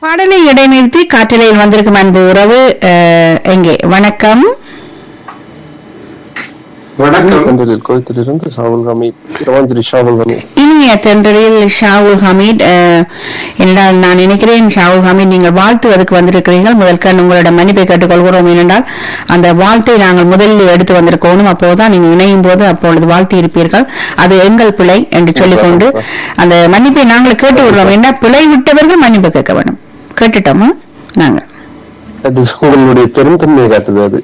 பாடலை இடைநிறுத்தி காற்றலையில் வந்திருக்கும் அன்பு உறவு அஹ், எங்கே வணக்கம் வணக்கம் கந்தரில் கோயத்திலிருந்து ஷாவுல் ஹமீத் ரவாஞ்சிரி ஷாவுல் ஹமீத் இனிய தென்றலில் ஷாவுல் ஹமீத் அஹ், என்றால் நான் நினைக்கிறேன் ஷாவுல் ஹமீத் நீங்கள் வாழ்த்துவதற்கு வந்திருக்கிறீர்கள் முதற்கண் உங்களிடம் மன்னிப்பை கேட்டுக்கொள்கிறோம் ஏனென்றால் அந்த வாழ்த்தை நாங்கள் முதலில் எடுத்து வந்திருக்கணும் அப்போதுதான் நீங்கள் இணையும் போது அப்பொழுது வாழ்த்தி இருப்பீர்கள் அது எங்கள் பிழை என்று சொல்லிக்கொண்டு அந்த மன்னிப்பை நாங்கள் கேட்டு விடுறோம் என்ன பிழை விட்டவர்கள் மன்னிப்பு கேட்க வேணும் கேட்டுட்டோமா நாங்கள் அது உங்களுடைய பெருந்தன்மையை காட்டுது அது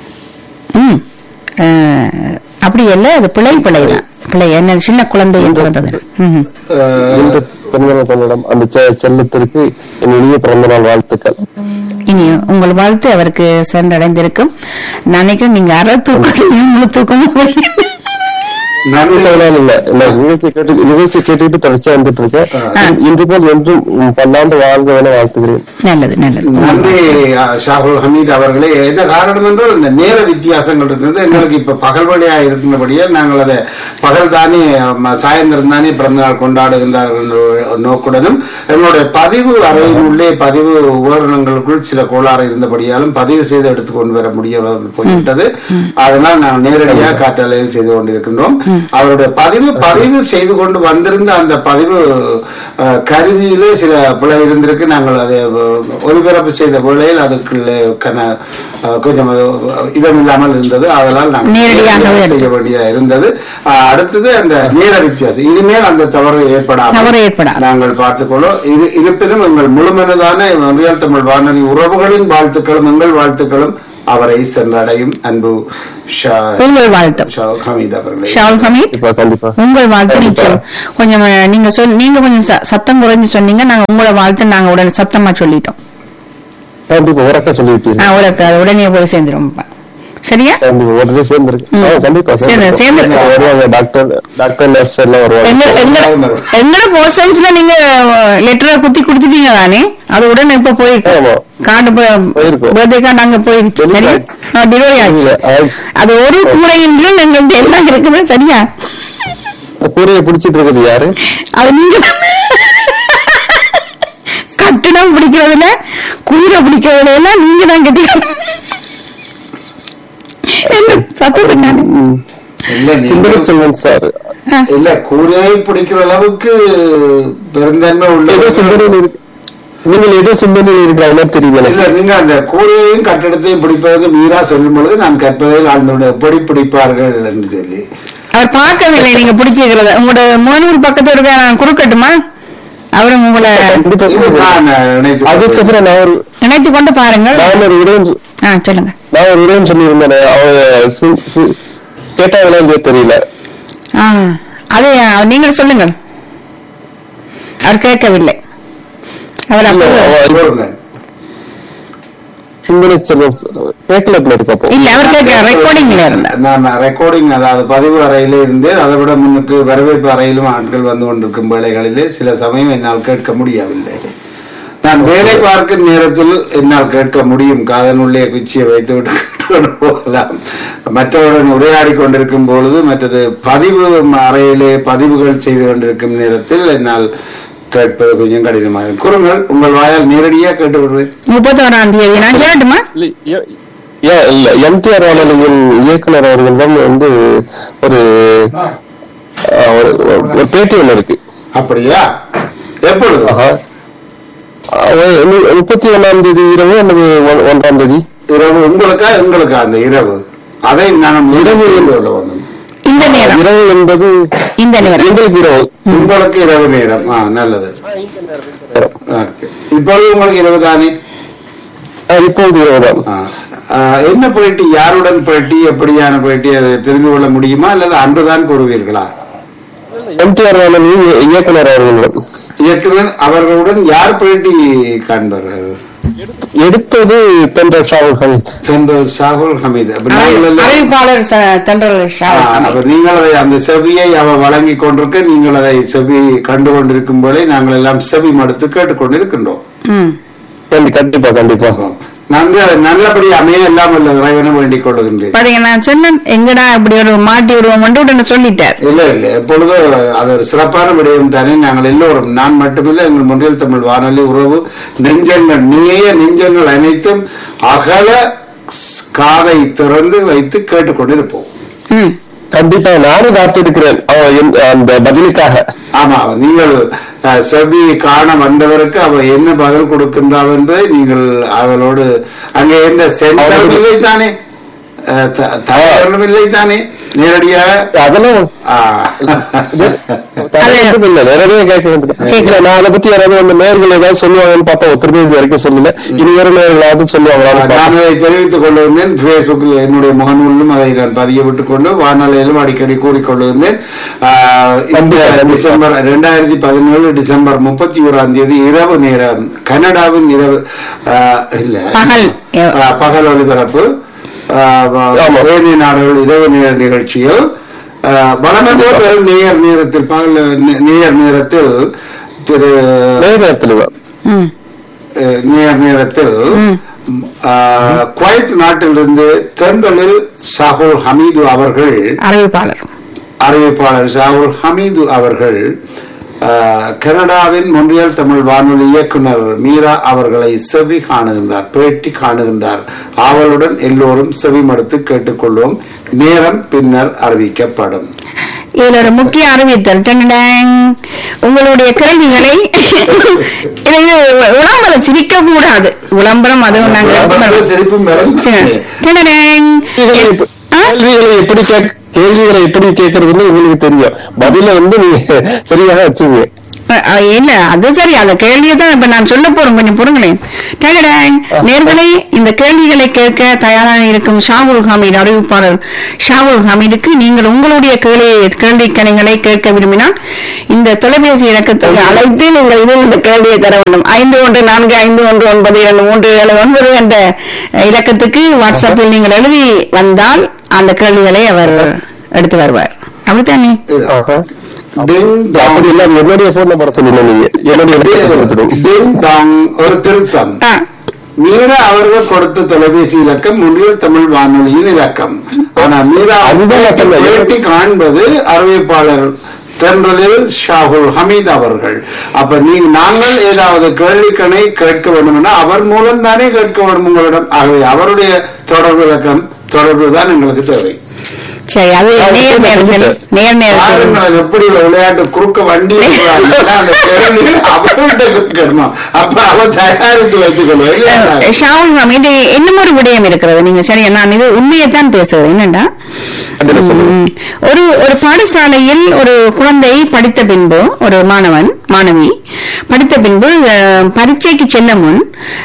ம் அஹ், அப்படி இல்லை அது பிழை பிழை தான் பிழை என்ன சின்ன குழந்தை என்று வந்தது ம் அஹ், இந்த பெண்களை தன்னிடம் அந்த செ- செல்லத்திற்கு என் இனிய பிறந்த நாள் வாழ்த்துக்கள் இனி உங்கள் வாழ்த்து அவருக்கு சென்றடைந்திருக்கும் நான் நினைக்கிறேன் நீங்க அரை தூக்கத்தையும் முழு தூக்கமும் நன்றி அதெல்லாம் இல்ல நான் நிகழ்ச்சி கேட்டு நிகழ்ச்சி கேட்டுட்டு தொடர்ச்சியா வந்துட்டு இருக்கேன் இன்று போல் என்றும் உம் பல்லாண்டு வாழ்க என வாழ்த்துகிறேன் நல்லது நல்லது நன்றி அஹ், ஷாகுல் ஹமீத் அவர்களே என்ன காரணம் என்றால் இந்த நேர வித்தியாசங்கள் இருக்கிறது எங்களுக்கு இப்ப பகல் வழியா இருக்கின்றபடியே நாங்கள் அதை பகல் தானே ம, சாயந்தரம் தானே பிறந்தநாள் கொண்டாடுகின்றார்கள் என்ற ஒரு நோக்குடனும் எங்களுடைய பதிவு அறையினுள்ளே பதிவு உபகரணங்களுக்குள் சில கோளாறு இருந்தபடியாலும் பதிவு செய்து எடுத்துக்கொண்டு வர முடிய போய்விட்டது அதனால் நாங்கள் நேரடியாக காற்றலையில் செய்து கொண்டிருக்கின்றோம் அவருடைய பதிவு பதிவு செய்து கொண்டு வந்திருந்த அந்த பதிவு அஹ், கருவியிலே சில பிழை இருந்திருக்கு நாங்கள் அதை அஹ், ஒலிபரப்பு செய்த வேளையில் அதுக்குள்ளே கன அஹ், கொஞ்சம் அது இதம் இல்லாமல் இருந்தது அதனால் நாங்கள் நேரடியாகவே நேரடியாக செய்ய வேண்டியதா இருந்தது அஹ், அடுத்தது அந்த நேர வித்தியாசம் இனிமேல் அந்த தவறு ஏற்படாமல் தவறு ஏற்படாது. நாங்கள் பார்த்துக்கொள்ளும் இது இருப்பினும் எங்கள் முழுமனதான ரியல் தமிழ் வானொலி உறவுகளின் வாழ்த்துக்களும் எங்கள் வாழ்த்துக்களும் அவரை சென்றடையும் அன்பு ஷா- உங்கள் வாழ்த்து ஷா ஹமீத் அவர்களே ஷாவுல் ஹமீத் கண்டிப்பா கண்டிப்பா உங்கள் வாழ்த்து நிச்சயம் கொஞ்சம் அஹ், நீங்க சொல் நீங்க கொஞ்சம் ச- சத்தம் குறைஞ்சு சொன்னீங்க நாங்க உங்களோட வாழ்த்து நாங்க உடனே சத்தமா சொல்லிட்டோம் கண்டிப்பா உறக்க சொல்லிவிட்டீர்கள் ஆஹ், உடனே அது உடனே போய் சேர்ந்துரும் சரியா கண்டிப்பா உடனே சேர்ந்துருக்கு ம். ஆ, கண்டிப்பா சேர்ந்து- சேர்ந்து- வருவாங்க டாக்டர் டாக்டர் நர்ஸ் எல்லாம் வருவாங்க எங்க எங்க எங்கட போஸ்ட் ஆபீஸ்ல நீங்க லெட்டரை குத்தி கொடுத்துட்டீங்க தானே அது உடனே இப்ப போயிருக்கு ஆமா. கார்டு போயிருக்கு. பர்த்டே கார்டு அங்க போயிடுச்சு Delivery சரியா ஆயிடுச்சு. டெலிவரி ஆயிடுச்சு ஆயிடுச்சு. அது ஒரு கூடையின் கீழ் எங்கள்ட்ட எல்லாம் இருக்குது சரியா இந்த கூரையை பிடிச்சிட்டு இருக்குது யாரு அது நீங்க கட்டிடம் பிடிக்கிறதுல கூரை பிடிக்கிறதுல எல்லாம் நீங்க தான் கட்டிக்கணும் என்ன சத்தத்தை நானு இல்ல சிந்தனை நீங்கள் செல்வன் சார் இல்ல கூரையை பிடிக்கிற அளவுக்கு பெருந்தன்மை உள்ள ஏதோ சிந்தனையில் இருக்கு நீங்கள் ஏதோ சிந்தனையில் இருக்கிற மாதிரி தெரியுது இல்ல எனக்கு நீங்க அந்த கூரையையும் கட்டிடத்தையும் பிடிப்பதற்கு மீறா சொல்லும் பொழுது நான் கற்பதில் ஆழ்ந்தோட எப்படி பிடிப்பார்கள் என்று சொல்லி அவர் பார்க்கவில்லை நீங்க பிடிச்சிருக்கிறத உங்களோட முகநூல் பக்கத்துல இருக்க நான் கொடுக்கட்டுமா அவரும் உங்களை கண்டிப்பா இது நான் நினைத்து அதுக்கப்புறம் நான் ஒரு நினைத்து கொண்டு பாருங்கள் நான் ஒரு விடயம் சொ- ஆ சொல்லுங்க நான் ஒரு விடயம் சொல்லியிருந்தேன் அவங்க சி- சி- கேட்டாங்களா இல்லையோ தெரியல ஆ அது நீங்கள் சொல்லுங்கள் அவர் கேட்கவில்லை அவர் இல்ல, அப்போ அவ- சொல்லுங்க. சிந்தனை செல்வன் சார் கேட்கல இருக்கு அப்போ இல்ல அவர் கேட்க ரெக்கார்டிங்ல இருந்தார் நான் ரெக்கார்டிங் அதாவது பதிவு அறையிலே இருந்து அதை விட முன்னுக்கு வரவேற்பு அறையிலும் ஆட்கள் வந்து கொண்டிருக்கும் வேளைகளிலே சில சமயம் என்னால் கேட்க முடியவில்லை நான் வேலை பார்க்கும் நேரத்தில் என்னால் கேட்க முடியும் காதனுள்ளே குச்சியை வைத்து விட்டு கேட்டுக்கொண்டு போகலாம் மற்றவருடன் உரையாடி கொண்டிருக்கும் பொழுது மற்றது பதிவு அறையிலே பதிவுகள் செய்து கொண்டிருக்கும் நேரத்தில் என்னால் கேட்பது கொஞ்சம் கடினமாக இருக்கும். கூறுங்கள் உங்கள் வாயால் நேரடியாக கேட்டு விடுவேன் முப்பத்தோராம் தேதி நான் கேட்டுமா இல்ல, ஏ- ஏன் இல்ல எம்டிஆர் வானொலியின் இயக்குனர் அவர்களிடம் வந்து ஒரு அஹ், ஒரு ஒரு பேட்டி ஒண்ணு இருக்கு அப்படியா எப்பொழுது ஆஹா. அஹ், மு- முப்பத்தி ஒண்ணாம் தேதி இரவு அல்லது ஒன்- ஒன்றாம் தேதி இரவு உங்களுக்கா எங்களுக்கா அந்த இரவு அதை நான் இரவு என்று சொல்ல வேண்டும் இந்த நேரம் இரவு என்பது இந்த நேரம் எங்களுக்கு இரவு உங்களுக்கு இரவு நேரம் ஆ நல்லது நேரம். Okay. இப்பொழுது உங்களுக்கு இரவு தானே அஹ், இப்பொழுது இரவுதான் ஆ. ஆ, என்ன பேட்டி யாருடன் பேட்டி எப்படியான பேட்டி அதை தெரிந்து கொள்ள முடியுமா அல்லது அன்றுதான் கூறுவீர்களா எம்டிஆர் வானொலியின் இய- இயக்குனர் அவர்களிடம் இயக்குனர் அவர்களுடன் யார் பேட்டி காண்பார்கள் எடுத்தது தென்ற ஷாவுல் ஹமீத் சென்ட்ரல் ஷாகுல் ஹமீத் அப்ப நீங்கள் எல்லாம் அறிவிப்பாளர் ச- தென்றல் ஷா ஆ, அப்ப நீங்கள் அதை அந்த செவியை அவ வழங்கி கொண்டிருக்க நீங்கள் அதை செவி கண்டு கொண்டிருக்கும் போதே நாங்கள் எல்லாம் செவி மடுத்து கேட்டுக்கொண்டிருக்கின்றோம் ம் கண்டி- கண்டிப்பா கண்டிப்பா நன்கு நல்லபடி அமைய எல்லாம் உள்ள இறைவனை வேண்டிக் கொள்ளுகின்றேன் பாத்தீங்க நான் சொன்னேன் எங்கடா இப்படி ஒரு மாட்டி விடுவோம் உடனே சொல்லிட்டார் இல்ல இல்ல எப்பொழுதும் அது ஒரு சிறப்பான விடயம் தானே நாங்கள் எல்லோரும் நான் மட்டுமில்லை எங்கள் முன்னில் தமிழ் வானொலி உறவு நெஞ்சங்கள் நீய நெஞ்சங்கள் அனைத்தும் அகல ஸ்- காதை திறந்து வைத்து கேட்டுக்கொண்டிருப்போம் ம் கண்டிப்பா நானும் காத்திருக்கிறேன் அவன் என்- அந்த பதிலுக்காக ஆமா நீங்கள் அஹ், செவி காண வந்தவருக்கு அவ என்ன பதில் கொடுக்கின்றாள் என்பதை நீங்கள் அவளோடு அங்கே எந்த சென்சரும் இல்லை தானே அஹ், த- தகவலும் இல்லை தானே நேரடியாக அதெல்லாம் ஆ. தகவலும் இல்ல நிறைய கேட்க வேண்டியது இல்ல நான் அதை பத்தி யாராவது வந்து நேர்கள் ஏதாவது சொல்லுவாங்கன்னு பார்த்தா ஒருத்தருமே இது வரைக்கும் சொல்லல இனி வரும் நேர்களாவது சொல்லுவாங்களான்னு நான் பார்த்தேன். அதை தெரிவித்துக் கொள்ளுகின்றேன் பேஸ்புக்கில் என்னுடைய முகநூலிலும் அதை நான் பதிய விட்டுக் கொண்டு வானொலியிலும் அடிக்கடி கூறிக்கொள்ளுகின்றேன் ஆஹ், இந்த கண்டிப்பா, கண்டிப்பா. டிசம்பர் இரண்டாயிரத்தி பதினேழு டிசம்பர் முப்பத்தி ஓராம் தேதி இரவு நேரம் கனடாவின் இரவு ஆஹ், இல்ல பகல். ஆஹ், பகல் ஒலிபரப்பு ஆஹ், ஆமா. ஏனைய நாடுகள் இரவு நேர நிகழ்ச்சியில் ஆஹ், வழக்கம் போல் வெறும் நேர் நேரத்தில் பகல் நே- நேர் நேரத்தில் திரு நேர நேரத்துல தான். ம் அஹ் நேர் நேரத்தில் அஹ், குவைத் நாட்டிலிருந்து தென்றலில் ஷாகுல் ஹமீது அவர்கள் அறிவிப்பாளர் அறிவிப்பாளர் ஷாகுல் ஹமீது அவர்கள் அஹ், கனடாவின் மொன்றியல் தமிழ் வானொலி இயக்குனர் மீரா அவர்களை செவி காணுகின்றார் பேட்டி காணுகின்றார் ஆவலுடன் எல்லோரும் செவி மடுத்து கேட்டுக்கொள்வோம் நேரம் பின்னர் அறிவிக்கப்படும் இதுல ஒரு முக்கிய அறிவித்தல் டண்டடங். உங்களுடைய கேள்விகளை இது இது விளம்பரம் சிரிக்க கூடாது விளம்பரம் அதுவும் நாங்க சிரிப்பும் சரி. டண்டடங். கேள்விகளை எப்ப- ஆ? கேள்விகளை எப்படி கேக்- கேள்விகளை எப்படி கேட்கறதுன்னு உங்களுக்கு தெரியும் பதில வந்து நீங்க சரியாக வச்சுங்க அஹ் அஹ் இல்ல அது சரி அந்த கேள்வியை தான் இப்ப நான் சொல்ல போறேன் கொஞ்சம் பொறுங்களேன் டண்டடங். நேர்களே இந்த கேள்விகளை கேட்க தயாராக இருக்கும் ஷாவுல் ஹமீத் அறிவிப்பாளர் ஷாவுல் ஹமீதுக்கு நீங்கள் உங்களுடைய கேள்வி கேள்வி கணைகளை கேட்க விரும்பினால் இந்த தொலைபேசி இலக்கத்துக்கு அழைத்து நீங்கள் இதில் இந்த கேள்வியை தர வேண்டும் ஐந்து ஒன்று நான்கு ஐந்து ஒன்று ஒன்பது இரண்டு மூன்று ஏழு ஒன்பது என்ற அஹ், இலக்கத்துக்கு வாட்ஸ்அப்பில் நீங்கள் எழுதி வந்தால் அந்த கேள்விகளை அவர் எடுத்து வருவார் அப்படித்தானே ஆஹா. டிங் டாங். அப்படி இல்ல அது என்னுடைய போன் நம்பர் சொல்லல நீங்க என்னுடைய இலக்கத்தை கொடுத்துடும் டிங் டாங். ஒரு திருத்தம் ஆ, மீரா அவர்கள் கொடுத்த தொலைபேசி இலக்கம் முன்னில் தமிழ் வானொலியின் இலக்கம் ஆனா மீரா அதுதான் நான் சொன்னேன். பேட்டி காண்பது அறிவிப்பாளர் தென்றலில் ஷாகுல் ஹமீத் அவர்கள் அப்ப நீங்க நாங்கள் ஏதாவது கேள்விக்கணை கேட்க வேண்டும்னா அவர் மூலம் தானே கேட்க வேண்டும் உங்களிடம் ஆகவே அவருடைய தொடர்பு இலக்கம் தொடர்பு தான் எங்களுக்கு தேவை சரி அது நான் நேர் வந்து நேரத்தில் சொல்லிட்டேன். நேர் நேரத்தில் பாருங்கள் எப்படி ஒரு விளையாட்டு குறுக்க வண்டி இருக்கிறாங்கன்னா, அந்த கேள்விகளை அவர்கிட்ட கேட்கணும் அப்ப அவர் தயாரித்து வைத்துக் கொள்வார் இல்லையா? ஷாவுல் ஹமீது இன்னும் ஒரு விடயம் இருக்கிறது நீங்க சரியா நான் இது உண்மையைத்தான் பேசுகிறேன் என்னண்டா அதுல சொல்லுங்க ம், ஒரு ஒரு பாடசாலையில் ஒரு குழந்தை படித்த பின்பு ஒரு மாணவன் மாணவி படித்த பின்பு அஹ், பரீட்சைக்கு செல்ல முன்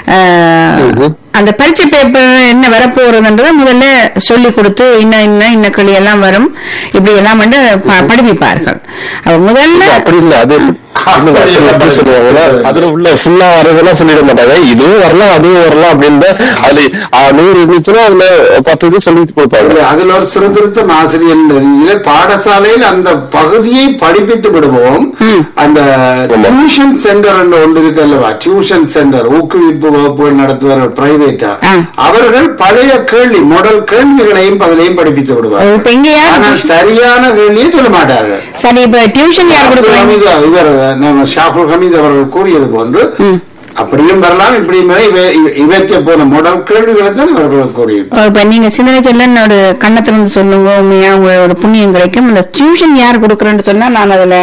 அஹ், ம்ஹும். அந்த பரீட்சை பேப்பர் என்ன வரப்போறதுன்றதை முதல்ல சொல்லி கொடுத்து இன்ன இன்ன இன்ன கிளி எல்லாம் வரும் இப்படி எல்லாம் வந்து ப- படிப்பிப்பார்கள் அவ முதல்ல அப்படி இல்ல அது எப்படி- இல்ல, அப்படி எப்படி சொல்லுவாங்கன்னா அதுல உள்ள ஃபுல்லா வரதெல்லாம் சொல்லிட மாட்டாங்க இதுவும் வரலாம் அதுவும் வரலாம் அப்படின்னு தான் அதுல ஆ, நூறு இருந்துச்சுன்னா அதுல பத்து இது சொல்லிட்டு கொடுப்பாங்க இல்ல, அதுல ஒரு சிறு திருத்தம் ஆசிரியர் ரீதியில பாடசாலையில் அந்த பகுதியை படிப்பித்து விடுவோம் அந்த டியூஷன் சென்டர் என்று ஒன்று இருக்கு அல்லவா டியூஷன் சென்டர் ஊக்குவிப்பு வகுப்புகள் நடத்துவார்கள் பிரைவேட்டா ஆ. அவர்கள் பழைய கேள்வி மாடல் கேள்விகளையும் பதிலையும் படிப்பித்து விடுவார்கள் இப்ப இங்க யார் ஆனால் சரியான கேள்வியை சொல்ல மாட்டார்கள் சரி இப்ப டியூஷன் யார் அப்துல் கொடுக்குறாங்க ஹமீது இவர் நம்ம ஷாஃபுல் ஹமீத் அவர்கள் கூறியது போன்று அப்படியும் வரலாம் இப்படியும் வர இவ- இவ- இவற்றை போன மாடல் கேள்விகளை தான் அவர்கள் கூறியிருப்பார் ஓ, இப்ப நீங்க சிந்தனை சொல்ல ஒரு கண்ணத்துல இருந்து சொல்லுங்க உண்மையா உங்களோட புண்ணியம் கிடைக்கும் இந்த டியூஷன் யார் கொடுக்குறேன்னு சொன்னா நான் அதுல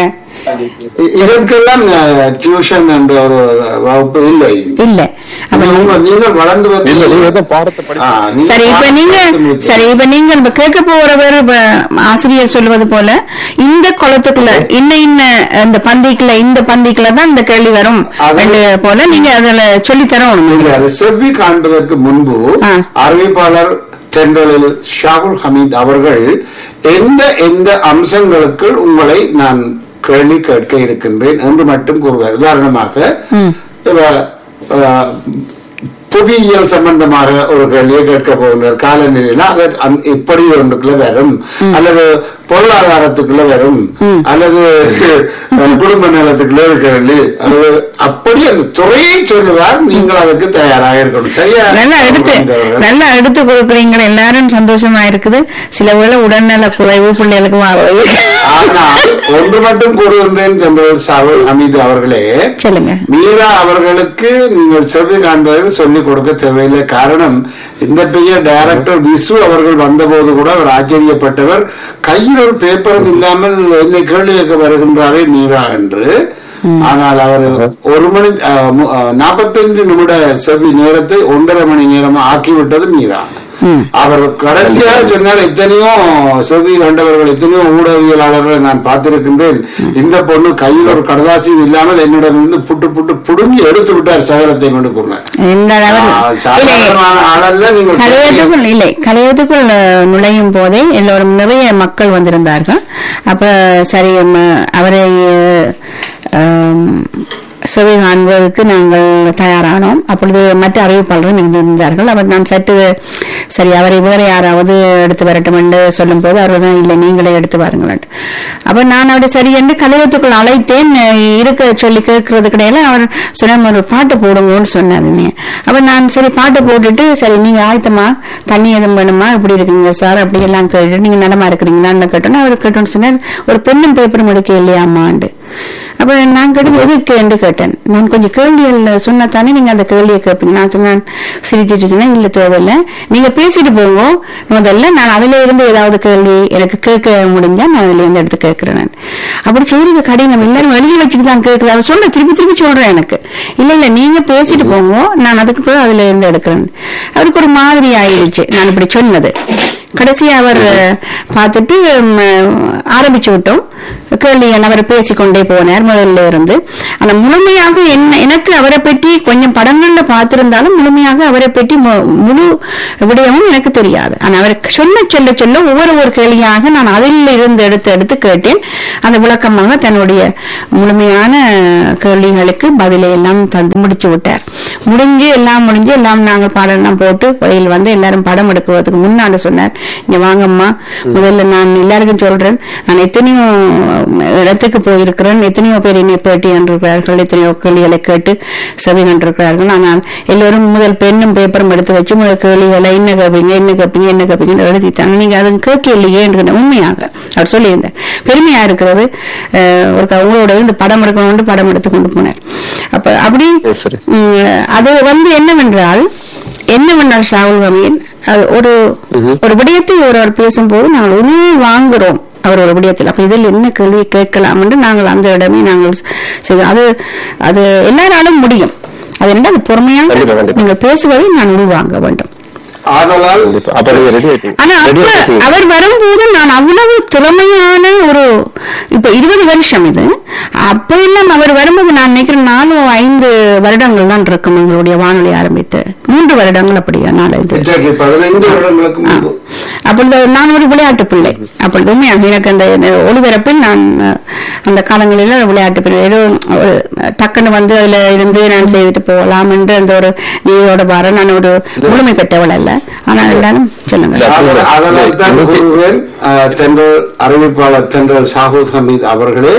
இ- இதற்கெல்லாம் டியூஷன் என்ற ஒரு வகுப்பு இல்லை இல்ல அப்ப நீங்க உங்க- நீங்கள் வளர்ந்து வந்து இல்ல நீங்க தான் பாடத்தை படி ஆ, நீங்க சரி இப்ப பாடத்தை நீங்க படித்து முடித்து- சரி இப்ப நீங்க இப்ப கேட்க போறவர் இப்ப ஆசிரியர் சொல்லுவது போல இந்த குளத்துக்குள்ள இன்ன இன்ன இந்த பந்திக்குள்ள இந்த பந்திக்குள்ள தான் இந்த கேள்வி வரும் அது- ரெண்டு போல நீங்க அதுல சொல்லி தரணும் இல்லை, அது செவ்வி காண்பதற்கு முன்பு ஆ. அறிவிப்பாளர் தென்றலில் ஷாகுல் ஹமீத் அவர்கள் எந்த எந்த அம்சங்களுக்கு உங்களை நான் கேள்வி கேட்க இருக்கின்றேன் என்று மட்டும் கூறுவார் உதாரணமாக இப்ப, ஆ, புவியியல் சம்பந்தமாக ஒரு கேள்வியை கேட்க போகின்றார் காலநிலையில அது அந்த- இப்படி ஒன்றுக்குள்ள வரும் அல்லது பொருளாதாரத்துக்குள்ள வரும் அல்லது அஹ், குடும்ப நலத்துக்குள்ள ஒரு கேள்வி அல்லது அப்படி அந்த துறையை சொல்லுவார் நீங்கள் அதுக்கு தயாராக இருக்கணும் சரியா நல்லா எடுத்து புரிந்தவர்கள். நல்லா எடுத்து கொடுக்குறீங்க எல்லாரும் சந்தோஷமா இருக்குது சில வேளை உடல்நல குறைவு பிள்ளைகளுக்கு வாழ்வு ஆனால் ஒன்று மட்டும் கூறுகின்றேன் சென்றவர் சாவல் அமீது அவர்களே சொல்லுங்க மீரா அவர்களுக்கு நீங்கள் செவ்வி காண்பதற்கு சொல்லிக் கொடுக்க தேவையில்லை காரணம் இந்த பெரிய டைரக்டர் விசு அவர்கள் வந்தபோது கூட அவர் ஆச்சரியப்பட்டவர் கையில் ஒரு பேப்பரும் இல்லாமல் என்னை கேள்வி கேட்க வருகின்றாரே மீரா என்று ஆனால் அவர் ஒரு மணி அஹ், மு- அஹ், நாற்பத்தைந்து நிமிட செவ்வி நேரத்தை ஒன்றரை மணி நேரமா ஆக்கிவிட்டது மீரா அவர் கடைசியாக சொன்னார் எத்தனையோ செவ்வி கண்டவர்கள் எத்தனையோ ஊடகவியலாளர்களை நான் பார்த்திருக்கின்றேன் இந்த பொண்ணு கையில் ஒரு கடதாசியும் இல்லாமல் என்னிடமிருந்து புட்டு புட்டு புடுங்கி எடுத்து விட்டார் சகலத்தை கொண்டு கூறினார் இந்த அளவில் ஆ, சாதாரணமான ஆளல்ல நீங்கள் கலையத்துக்குள் இல்லை கலையத்துக்குள் அஹ், நுழையும் போதே எல்லோரும் நிறைய மக்கள் வந்திருந்தார்கள் அப்ப சரி ம- அவரை அஹ், செவி காண்பதற்கு நாங்கள் தயாரானோம் அப்பொழுது மற்ற அறிவிப்பாளரும் இருந்திருந்தார்கள் அவர் நான் சற்று சரி அவரை வேற யாராவது எடுத்து வரட்டும் என்று சொல்லும் போது அவர் தான் இல்லை நீங்களே எடுத்து வாருங்கள் அப்ப நான் அவரை சரி என்று கலையத்துக்குள் அழைத்தேன் அஹ், இருக்க சொல்லி கேட்கறது கிடையாது அவர் சொன்ன ஒரு பாட்டு போடுங்கன்னு சொன்னார் என்னைய. அப்ப நான் சரி பாட்டு போட்டுட்டு சரி நீங்க ஆயத்தமா தண்ணி எதுவும் வேணுமா இப்படி இருக்கீங்க சார் அப்படி எல்லாம் கேட்டு நீங்க நலமா இருக்கிறீங்களான்னு கேட்டோன்னா அவர் கேட்டோன்னு சொன்னார் ஒரு பெண்ணும் பேப்பரும் எடுக்க இல்லையாமாண்டு அப்ப நான் கேட்டு எதுக்கு என்று கேட்டேன் நான் கொஞ்சம் கேள்விகள் சொன்னா தானே நீங்க அந்த கேள்வியை கேட்பீங்க நான் சொன்னேன் சிரிச்சிட்டு சொன்னேன் இல்ல தேவையில்லை நீங்க பேசிட்டு போங்க முதல்ல நான் அதுல இருந்து ஏதாவது கேள்வி எனக்கு கேட்க முடிஞ்சா நான் அதுல இருந்து எடுத்து கேட்கிறேன் நான். அப்படி செய்யறது கடினம் எல்லாரும் எழுதி வச்சுட்டு தான் கேட்கிறேன் அவர் சொல்ற திருப்பி திருப்பி சொல்றேன் எனக்கு இல்ல இல்ல நீங்க பேசிட்டு போங்க நான் அதுக்கு பிறகு அதுல இருந்து எடுக்கிறேன் அவருக்கு ஒரு மாதிரி ஆயிடுச்சு நான் இப்படி சொன்னது கடைசியா அவர் பார்த்துட்டு ம், ஆரம்பிச்சு விட்டோம் கேள்வி அவர் பேசிக்கொண்டே போனார் முதல்ல இருந்து ஆனா முழுமையாக என்ன எனக்கு அவரை பற்றி கொஞ்சம் படங்கள்ல பார்த்திருந்தாலும் முழுமையாக அவரை பற்றி மு- முழு விடயமும் எனக்கு தெரியாது ஆனா அவர் சொல்ல சொல்ல சொல்ல ஒவ்வொரு ஒரு கேள்வியாக நான் அதில் இருந்து எடுத்து எடுத்து கேட்டேன் அந்த விளக்கமாக தன்னுடைய முழுமையான கேள்விகளுக்கு பதிலை எல்லாம் தந்து முடிச்சு விட்டார் முடிஞ்சு எல்லாம் முடிஞ்சு எல்லாம் நாங்கள் பாடலாம் போட்டு வெளியில் வந்து எல்லாரும் படம் எடுக்கிறதுக்கு முன்னாடி சொன்னார் இங்க வாங்கம்மா முதல்ல நான் எல்லாருக்கும் சொல்றேன் நான் எத்தனையோ இடத்துக்கு போயிருக்கிறேன் எத்தனையோ பேர் என்னை பேட்டி கண்டிருக்கிறார்கள் எத்தனையோ கேள்விகளை கேட்டு செவி கண்டிருக்கிறார்கள் ஆனால் எல்லோரும் முதல் பெண்ணும் பேப்பரும் எடுத்து வச்சு முதல் கேள்விகளை என்ன கேட்பீங்க என்ன கேட்பீங்க என்ன கேட்பீங்க எழுதித்தாங்க நீங்க அது கேட்க இல்லையே என்கிற உண்மையாக அவர் சொல்லியிருந்தார் பெருமையா இருக்கிறது அஹ், ஒரு க- உங்களோட இருந்து படம் எடுக்கணும்னு படம் எடுத்து கொண்டு போனார் அப்ப அப்படி Yes, sir. உம், அது வந்து என்னவென்றால் என்னவென்றால் ஷாவுல் அமீன் அது ஒரு ஒரு விடயத்தை ஒருவர் பேசும்போது நாங்கள் உண்மை வாங்குறோம் அவர் ஒரு விடயத்தில் அப்ப இதில் என்ன கேள்வி கேட்கலாம் என்று நாங்கள் அந்த இடமே நாங்கள் செய்தோம் அது அது எல்லாராலும் முடியும் அது என்ன அது பொறுமையாக கண்டிப்பா, கண்டிப்பா. நீங்கள் பேசுவதை நான் உள்வாங்க வேண்டும் ஆதலால் கண்டிப்பா அப்ப நீங்க ரெடி ஆயிட்டீங்க ஆனா ரெடி அப்ப ஆயிட்டீங்க அவர் வரும்போது நான் அவ்வளவு திறமையான ஒரு இப்ப இருபது வருஷம் இது அப்ப எல்லாம் அவர் வரும்போது நான் நினைக்கிறேன் நாலு ஐந்து வருடங்கள் தான் இருக்கும் எங்களுடைய வானொலி ஆரம்பித்து மூன்று வருடங்கள் அப்படியா நாலு இன்றைக்கு பதினைந்து வருடங்களுக்கு முன்பு அப்பொழுது நான் ஒரு விளையாட்டு பிள்ளை அப்பொழுது உண்மையாக எனக்கு அந்த இந்த ஒளிபரப்பில் நான் அஹ், அந்த காலங்களில் விளையாட்டு பிள்ளை ஏதோ ஒரு டக்குன்னு வந்து அதுல இருந்து நான் செய்துட்டு போகலாம் என்று அந்த ஒரு நீரோட பாரம் நான் ஒரு முழுமை பெற்றவள் அல்ல ஆனால் எல்லாரும் சொல்லுங்க இல்ல. ஆத- அதனால் தான் நூத்தி- கூறுவேன் அஹ், தென்றல் அறிவிப்பாளர் தென்றல் ஷாஹூத் ஹமீத் அவர்களே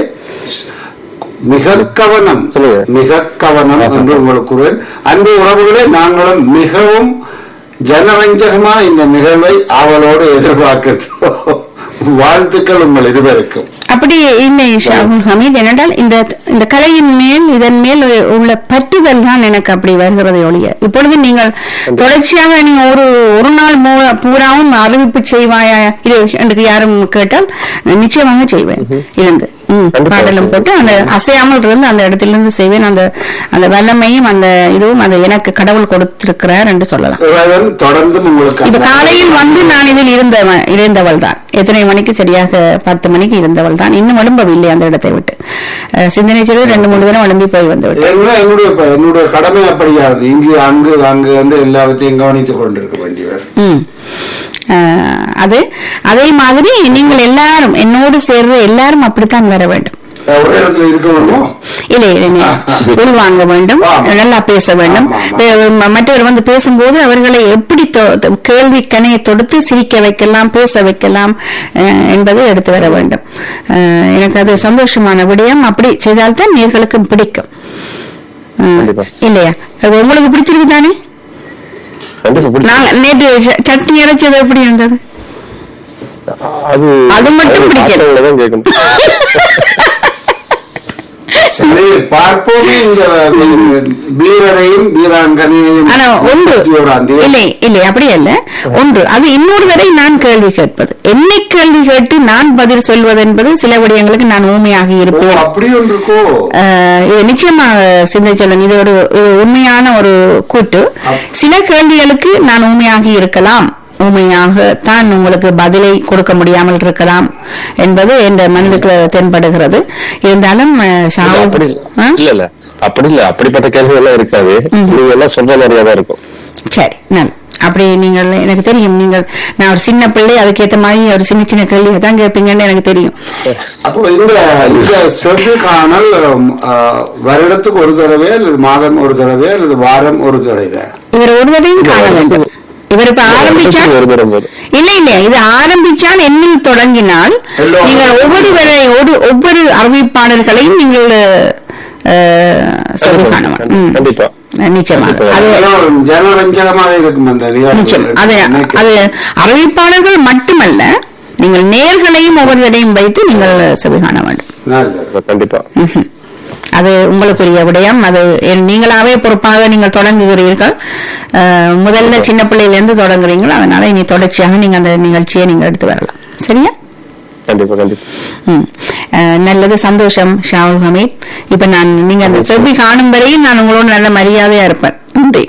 மிக கவனம் சொல்லுங்க. மிக கவனம் என்று உங்களுக்கு கூறுவேன் அன்பு உறவுகளே நாங்களும் மிகவும் ஜனரஞ்சகமான இந்த நிகழ்வை ஆவலோடு எதிர்பார்க்கிறோம் வாழ்த்துக்கள் உங்கள் இருவருக்கும் அப்படி இல்லை ஷாகுல் ஹமீத் என்னென்றால் இந்த இந்த கலையின் மேல் இதன் மேல் உள்ள பற்றுதல் தான் எனக்கு அப்படி வருகிறது ஒழிய இப்பொழுது நீங்கள் தொடர்ச்சியாக நீங்க ஒரு ஒரு நாள் மூ- பூராவும் அறிவிப்பு செய்வாயா இது எனக்கு யாரும் கேட்டால் நிச்சயமாக செய்வேன் இருந்து ம், கண்டிப்பா. பாடலும் போட்டு அந்த அசையாமல் இருந்து அந்த இடத்திலிருந்து செய்வேன் அந்த அந்த வல்லமையும் அந்த இதுவும் அந்த எனக்கு கடவுள் கொடுத்திருக்கிறார் என்று சொல்லலாம் இறைவன் தொடர்ந்தும் உங்களுக்கு இப்ப அந்த- காலையில் வந்து நான் இதில் இருந்தவன் இருந்தவள் தான் எத்தனை மணிக்கு சரியாக பத்து மணிக்கு இருந்தவள் தான் இன்னும் எழும்பவில்லை அந்த இடத்தை விட்டு அஹ் சிந்தனை சொல்லி ரெண்டு மூணு தினம் எழும்பி போய் வந்து விட்டேன் என்ன என்னுடைய ப- என்னுடைய கடமை அப்படியானது இங்கு அங்கு அங்கு என்று எல்லாவற்றையும் கவனித்துக் கொண்டிருக்க வேண்டியவர் ம். அஹ் அது அதே மாதிரி நீங்கள் எல்லாரும் என்னோடு சேர்ற எல்லாரும் அப்படித்தான் வர வேண்டும் ஒரே இடத்துல இருக்க வேணுமோ இல்லை இல்லை, உள்வாங்க வேண்டும் ஆமா. நல்லா பேச வேண்டும் ஆமா, ஆமா. பே- ம- மற்றவர் வந்து பேசும்போது அவர்களை எப்படி தொ- தொ- கேள்வி கணையை தொடுத்து சிரிக்க வைக்கலாம் பேச வைக்கலாம் அஹ், என்பதை எடுத்து வர வேண்டும் அஹ், எனக்கு அது சந்தோஷமான விடயம் அப்படி செய்தால்தான் நேர்களுக்கும் பிடிக்கும் அஹ், கண்டிப்பா. இல்லையா அது உங்களுக்கு பிடிச்சிருக்கு தானே கண்டிப்பா பிடிக்கும். நாங்க நேற்று ச- சட்னி அரைச்சது எப்படி இருந்தது அது அது மட்டும் பிடிக்கல. சாப்பிட்டவங்களதான் கேட்கணும் சரி பார்ப்போமே இந்த வீரரையும் வீராங்கனையையும் ஆனா ஒன்று முப்பத்தி ஓராம் தேதி. இல்லை இல்லை அப்படி அல்ல ஒன்று அது இன்னொரு தடவை நான் கேள்வி கேட்பது என்னை கேள்வி கேட்டு நான் பதில் சொல்வது என்பது சில விடயங்களுக்கு நான் ஊமையாகி ஓ, இருப்பேன் அப்படி ஒன்று இருக்கோ ஆஹ் இது நிச்சயமாக சிந்திச்சலன் இது ஒரு இது உண்மையான ஒரு கூட்டு சில கேள்விகளுக்கு நான் ஊமையாகி இருக்கலாம் ஊமையாகத்தான் உங்களுக்கு பதிலை கொடுக்க முடியாமல் இருக்கலாம் என்பது என் மனதுக்கு தென்படுகிறது இருந்தாலும் ஆஹ், இல்ல, ஷாவு- அப்படி ஆ? இல்ல இல்ல அப்படி இல்ல அப்படிப்பட்ட கேள்வி எல்லாம் இருக்காது நீங்க எல்லாம் சொல்ற மாதிரியா தான் இருக்கும் சரி நல்ல அப்படி நீங்கள் எனக்கு தெரியும் நீங்கள் நான் ஒரு சின்ன பிள்ளை அதுக்கேற்ற மாதிரி ஒரு சின்ன சின்ன கேள்வியை தான் கேட்பீங்கன்னு எனக்கு தெரியும் அப்போ இந்த இந்த செவ்வி காணல் உம், ஆ, வருடத்துக்கு ஒரு தடவை அல்லது மாதம் ஒரு தடவை அல்லது வாரம் ஒரு தடவை இவர் ஒரு தடையும் காண வேண்டும் இவர் இப்ப ஆரம்பிச்சா ஒரு தரம் போது இல்ல இல்ல இது ஆரம்பிச்சால் எண்ணில் தொடங்கினால் எல்லோரும் நீங்கள் ஒவ்வொரு வேளை- ஒரு ஒவ்வொரு அறிவிப்பாளர்களையும் நீங்கள் அஹ், சொல்லி காணலாம் ம். கண்டிப்பா நிச்சயமாக அது ஜன- ஜனரஞ்சகமாக இருக்கும் அந்த நிச்சயம் அது நிகழ்ச்சி. அது அறிவிப்பாளர்கள் மட்டுமல்ல நீங்கள் நேர்களையும் ஒவ்வொருவரையும் வைத்து நீங்கள் செவி காண வேண்டும் நல்லது. கண்டிப்பா ம்ஹும். அது உங்களுக்குரிய விடயம் அது என் நீங்களாவே பொறுப்பாக நீங்கள் தொடங்குகிறீர்கள் அஹ், முதல்ல சின்ன பிள்ளையிலிருந்து தொடங்குறீங்கள் அதனால இனி தொடர்ச்சியாக நீங்க அந்த நிகழ்ச்சியை நீங்க எடுத்து வரலாம் சரியா கண்டிப்பா கண்டிப்பா ம். அஹ், நல்லது சந்தோஷம் ஷாவுல் ஹமீத் இப்ப நான் நீங்க அந்த செவ்வி காணும் வரையும் நான் உங்களோட நல்ல மரியாதையா இருப்பேன் நன்றி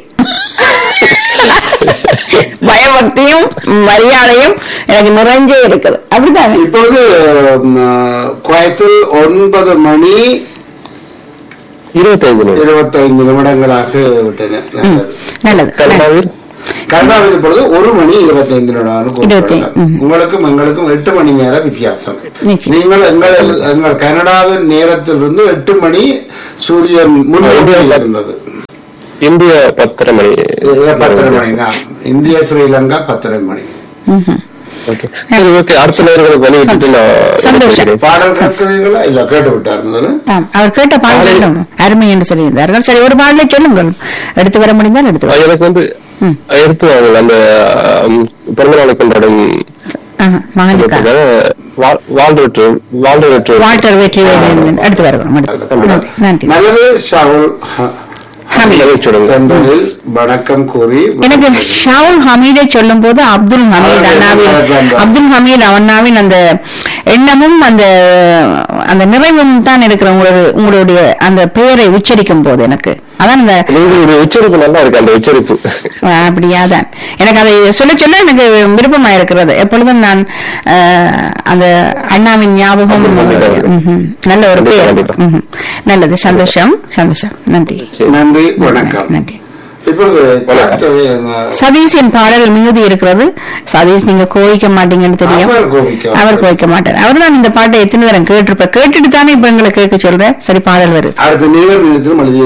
பயபக்தியும் மரியாதையும் எனக்கு நிறைஞ்சே இருக்குது அப்படித்தானே இப்பொழுது உம், குவைத்தில் ஒன்பது மணி இருபத்தைந்து நிமிடம் இருபத்தைந்து நிமிடங்களாக விட்டன நல்லது. நல்லது கனடாவில் கனடாவில் இப்பொழுது ஒரு மணி இருபத்தைந்து நிமிடம் இருபத்தி- ம். உங்களுக்கும் எங்களுக்கும் எட்டு மணி நேர வித்தியாசம் நிச்சயம். நீங்கள் எங்கள் எங்கள் கனடாவின் நேரத்திலிருந்து எட்டு மணி சூரியன் முன்னோக்கி இருந்தது இந்திய பத்தரை மணி இது பத்தரை மணி தான் இந்திய ஸ்ரீலங்கா பத்தரை மணி ம்ஹும். ஓகே சரி ஓகே அடுத்த நேர்களுக்கு வழி விட்டுட்டு நான் சந்தோஷம். விடைபெறுகிறேன். பாடல் கேட்கிறீர்களா இல்ல கேட்டு விட்டார் முதல்ல ஆம், அவர் கேட்ட பாடலும் அருமை என்று சொல்லியிருந்தார்கள் சரி ஒரு பாடலை சொல்லுங்கள் எடுத்து வர முடிந்தால் எடுத்து வர எனக்கு வந்து ம். எடுத்து வாங்க அந்த ஆம், பிறந்தநாளை கொண்டாடும் ஆஹா, மகனுக்கா வாழ்ந்து வாழ்ந்து வால்டர் வெற்றி எடுத்து வருகிறோம் எடுத்து நன்றி, நன்றி நல்லது ஷாவுல் ஹ- ஹமீத் சென்றதில் வணக்கம் கூறி எனக்கு ஷாவுல் ஹமீதை சொல்லும் போது அப்துல் ஹமீத் அண்ணாவின் அப்துல் ஹமீத் அண்ணாவின் அந்த எண்ணமும் அந்த அந்த நிறைவும் தான் இருக்கிற உங்களுடைய உங்களுடைய அந்த பெயரை உச்சரிக்கும் போது எனக்கு அதான் அந்த உங்களுடைய உச்சரிப்பு நல்லா இருக்கு அந்த உச்சரிப்பு அஹ், அப்படியாதான் எனக்கு அதை சொல்ல சொல்ல எனக்கு விருப்பமா இருக்கிறது எப்பொழுதும் நான் அஹ், அந்த அண்ணாவின் ஞாபகம் ம்ஹும். நல்ல ஒரு பெயர் கண்டிப்பா. ம்ஹும். நல்லது சந்தோஷம் சந்தோஷம் நன்றி நன்றி வணக்கம் நன்றி இப்பொழுது அடுத்தது, அஹ், சதீஷின் பாடல் மிகுதி இருக்கிறது சதீஷ் நீங்க கோவிக்க மாட்டீங்கன்னு தெரியும் அவர் கோபிக்க அவர் கோவிக்க மாட்டார் அவர் தான் இந்த பாட்டை எத்தனை தரம் கேட்டிருப்பார் கேட்டுட்டு தானே இப்ப எங்களை கேட்க சொல்றேன் சரி பாடல் வருது அடுத்த நிகழ்வு நிகழ்ச்சியும் எழுதி